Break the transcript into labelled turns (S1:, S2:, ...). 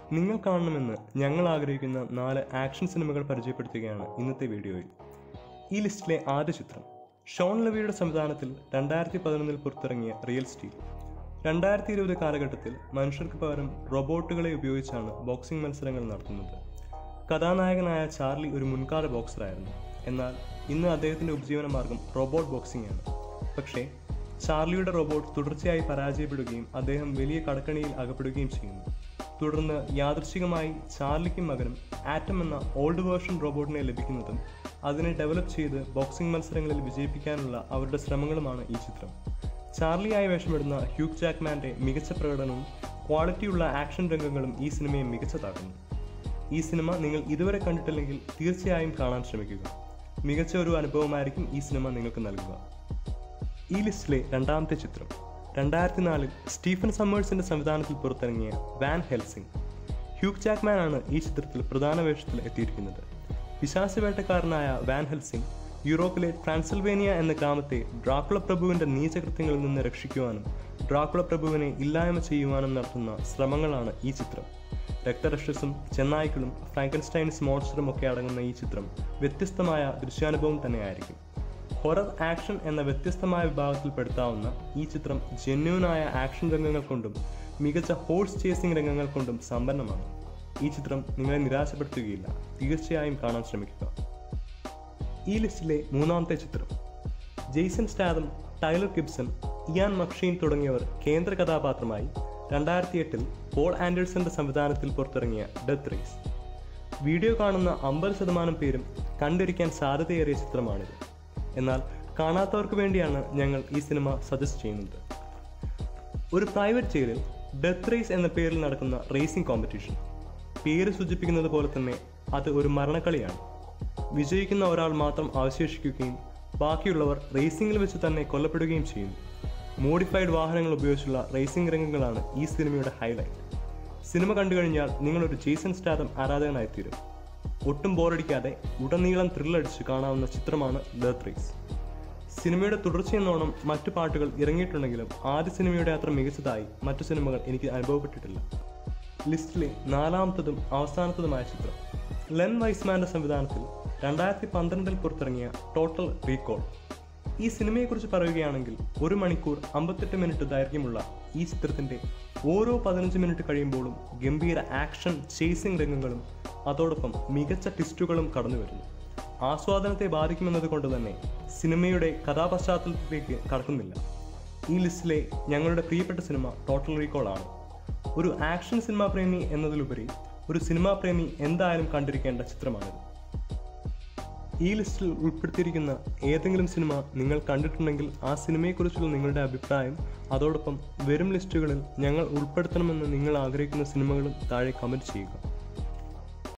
S1: നിങ്ങൾ കാണണമെന്ന് ഞങ്ങൾ ആഗ്രഹിക്കുന്ന നാല് ആക്ഷൻ സിനിമകൾ പരിചയപ്പെടുത്തുകയാണ് ഇന്നത്തെ വീഡിയോയിൽ ഈ ലിസ്റ്റിലെ ആദ്യ ചിത്രം ഷോൺ ലവിയുടെ സംവിധാനത്തിൽ രണ്ടായിരത്തി പതിനൊന്നിൽ പുറത്തിറങ്ങിയ റിയൽ സ്റ്റീൽ രണ്ടായിരത്തി ഇരുപത് കാലഘട്ടത്തിൽ മനുഷ്യർക്ക് പകരം റോബോട്ടുകളെ ഉപയോഗിച്ചാണ് ബോക്സിംഗ് മത്സരങ്ങൾ നടത്തുന്നത് കഥാനായകനായ ചാർലി ഒരു മുൻകാല ബോക്സറായിരുന്നു എന്നാൽ ഇന്ന് അദ്ദേഹത്തിന്റെ ഉപജീവന മാർഗം റോബോട്ട് ബോക്സിംഗ് ആണ് പക്ഷേ ചാർലിയുടെ റോബോട്ട് തുടർച്ചയായി പരാജയപ്പെടുകയും അദ്ദേഹം വലിയ കടക്കണിയിൽ അകപ്പെടുകയും ചെയ്യുന്നു തുടർന്ന് യാദൃശികമായി ചാർലിക്കും മകനും ആറ്റം എന്ന ഓൾഡ് വേർഷൻ റോബോട്ടിനെ ലഭിക്കുന്നതും അതിനെ ഡെവലപ്പ് ചെയ്ത് ബോക്സിംഗ് മത്സരങ്ങളിൽ വിജയിപ്പിക്കാനുള്ള അവരുടെ ശ്രമങ്ങളുമാണ് ഈ ചിത്രം ചാർലിയായി വേഷമിടുന്ന ഹ്യൂഗ് ജാക്മാന്റെ മികച്ച പ്രകടനവും ക്വാളിറ്റിയുള്ള ആക്ഷൻ രംഗങ്ങളും ഈ സിനിമയെ മികച്ചതാക്കുന്നു ഈ സിനിമ നിങ്ങൾ ഇതുവരെ കണ്ടിട്ടില്ലെങ്കിൽ തീർച്ചയായും കാണാൻ ശ്രമിക്കുക മികച്ച ഒരു അനുഭവമായിരിക്കും ഈ സിനിമ നിങ്ങൾക്ക് നൽകുക ഈ ലിസ്റ്റിലെ രണ്ടാമത്തെ ചിത്രം രണ്ടായിരത്തി നാലിൽ സ്റ്റീഫൻ സമ്മേഴ്സിന്റെ സംവിധാനത്തിൽ പുറത്തിറങ്ങിയ വാൻ ഹെൽസിംഗ് ഹ്യൂഗ് ജാക്മാൻ ആണ് ഈ ചിത്രത്തിൽ പ്രധാന വേഷത്തിൽ എത്തിയിരിക്കുന്നത് പിശാചവേട്ടക്കാരനായ വാൻ ഹെൽസിംഗ് യൂറോപ്പിലെ ട്രാൻസിൽവേനിയ എന്ന ഗ്രാമത്തെ ഡ്രാക്കുള പ്രഭുവിന്റെ നീചകൃത്യങ്ങളിൽ നിന്ന് രക്ഷിക്കുവാനും ഡ്രാക്കുള പ്രഭുവിനെ ഇല്ലായ്മ ചെയ്യുവാനും നടത്തുന്ന ശ്രമങ്ങളാണ് ഈ ചിത്രം രക്തരക്ഷസും ചെന്നായ്ക്കളും ഫ്രാങ്കൻസ്റ്റൈൻസ് മോൺസ്റ്ററും ഒക്കെ അടങ്ങുന്ന ഈ ചിത്രം വ്യത്യസ്തമായ ദൃശ്യാനുഭവം തന്നെയായിരിക്കും ഹൊറർ ആക്ഷൻ എന്ന വ്യത്യസ്തമായ വിഭാഗത്തിൽ പെടുത്താവുന്ന ഈ ചിത്രം ജെന്യൂനായ ആക്ഷൻ രംഗങ്ങൾ കൊണ്ടും മികച്ച ഹോഴ്സ് ചേസിംഗ് രംഗങ്ങൾ കൊണ്ടും സമ്പന്നമാണ് ഈ ചിത്രം നിങ്ങളെ നിരാശപ്പെടുത്തുകയില്ല തീർച്ചയായും കാണാൻ ശ്രമിക്കുക ഈ ലിസ്റ്റിലെ മൂന്നാമത്തെ ചിത്രം Jason Statham Tyler Gibson Ian McShane തുടങ്ങിയവർ കേന്ദ്ര കഥാപാത്രമായി രണ്ടായിരത്തി എട്ടിൽ പോൾ ആൻഡേഴ്സന്റെ സംവിധാനത്തിൽ പുറത്തിറങ്ങിയ ഡെത്ത് റേസ് വീഡിയോ കാണുന്ന അമ്പത് ശതമാനം പേരും കണ്ടിരിക്കാൻ സാധ്യതയേറിയ ചിത്രമാണിത് എന്നാൽ കാണാത്തവർക്ക് വേണ്ടിയാണ് ഞങ്ങൾ ഈ സിനിമ സജസ്റ്റ് ചെയ്യുന്നത് ഒരു പ്രൈവറ്റ് ജയിലിൽ ഡെത്ത് റേസ് എന്ന പേരിൽ നടക്കുന്ന റേസിംഗ് കോമ്പറ്റീഷൻ പേര് സൂചിപ്പിക്കുന്നത് പോലെ തന്നെ അത് ഒരു മരണക്കളിയാണ് വിജയിക്കുന്ന ഒരാൾ മാത്രം അവശേഷിക്കുകയും ബാക്കിയുള്ളവർ റേസിംഗിൽ വെച്ച് തന്നെ കൊല്ലപ്പെടുകയും ചെയ്യുന്നു മോഡിഫൈഡ് വാഹനങ്ങൾ ഉപയോഗിച്ചുള്ള റേസിംഗ് രംഗങ്ങളാണ് ഈ സിനിമയുടെ ഹൈലൈറ്റ് സിനിമ കണ്ടു കഴിഞ്ഞാൽ നിങ്ങളൊരു ജേസൺ സ്റ്റാദം ആരാധകനായിത്തീരും ഒട്ടും ബോറടിക്കാതെ ഉടനീളം ത്രില്ലടിച്ച് കാണാവുന്ന ചിത്രമാണ് ഡെത്ത് റേസ് സിനിമയുടെ തുടർച്ചയെന്നോണം മറ്റു പാട്ടുകൾ ഇറങ്ങിയിട്ടുണ്ടെങ്കിലും ആദ്യ സിനിമയുടെ അത്ര മികച്ചതായി മറ്റു സിനിമകൾ എനിക്ക് അനുഭവപ്പെട്ടിട്ടില്ല ലിസ്റ്റിലെ നാലാമത്തതും അവസാനത്തതുമായ ചിത്രം ലെൻ വൈസ്മാന്റെ സംവിധാനത്തിൽ രണ്ടായിരത്തി പന്ത്രണ്ടിൽ പുറത്തിറങ്ങിയ ടോട്ടൽ റീകോൾ ഈ സിനിമയെക്കുറിച്ച് പറയുകയാണെങ്കിൽ ഒരു മണിക്കൂർ അമ്പത്തെട്ട് മിനിറ്റ് ദൈർഘ്യമുള്ള ഈ ചിത്രത്തിന്റെ ഓരോ പതിനഞ്ച് മിനിറ്റ് കഴിയുമ്പോഴും ഗംഭീര ആക്ഷൻ ചേസിംഗ് രംഗങ്ങളും അതോടൊപ്പം മികച്ച ട്വിസ്റ്റുകളും കടന്നു വരുന്നു ആസ്വാദനത്തെ ബാധിക്കുമെന്നത് കൊണ്ട് തന്നെ സിനിമയുടെ കഥാപശ്ചാത്തലത്തിലേക്ക് കടക്കുന്നില്ല ഈ ലിസ്റ്റിലെ ഞങ്ങളുടെ പ്രിയപ്പെട്ട സിനിമ ടോട്ടൽ റീകോൾ ആണ് ഒരു ആക്ഷൻ സിനിമാ പ്രേമി എന്നതിലുപരി ഒരു സിനിമാ പ്രേമി എന്തായാലും കണ്ടിരിക്കേണ്ട ചിത്രമാണിത് ഈ ലിസ്റ്റിൽ ഉൾപ്പെടുത്തിയിരിക്കുന്ന ഏതെങ്കിലും സിനിമ നിങ്ങൾ കണ്ടിട്ടുണ്ടെങ്കിൽ ആ സിനിമയെക്കുറിച്ചുള്ള നിങ്ങളുടെ അഭിപ്രായം അതോടൊപ്പം വരും ലിസ്റ്റുകളിൽ ഞങ്ങൾ ഉൾപ്പെടുത്തണമെന്ന് നിങ്ങൾ ആഗ്രഹിക്കുന്ന സിനിമകളും താഴെ കമൻറ്റ് ചെയ്യുക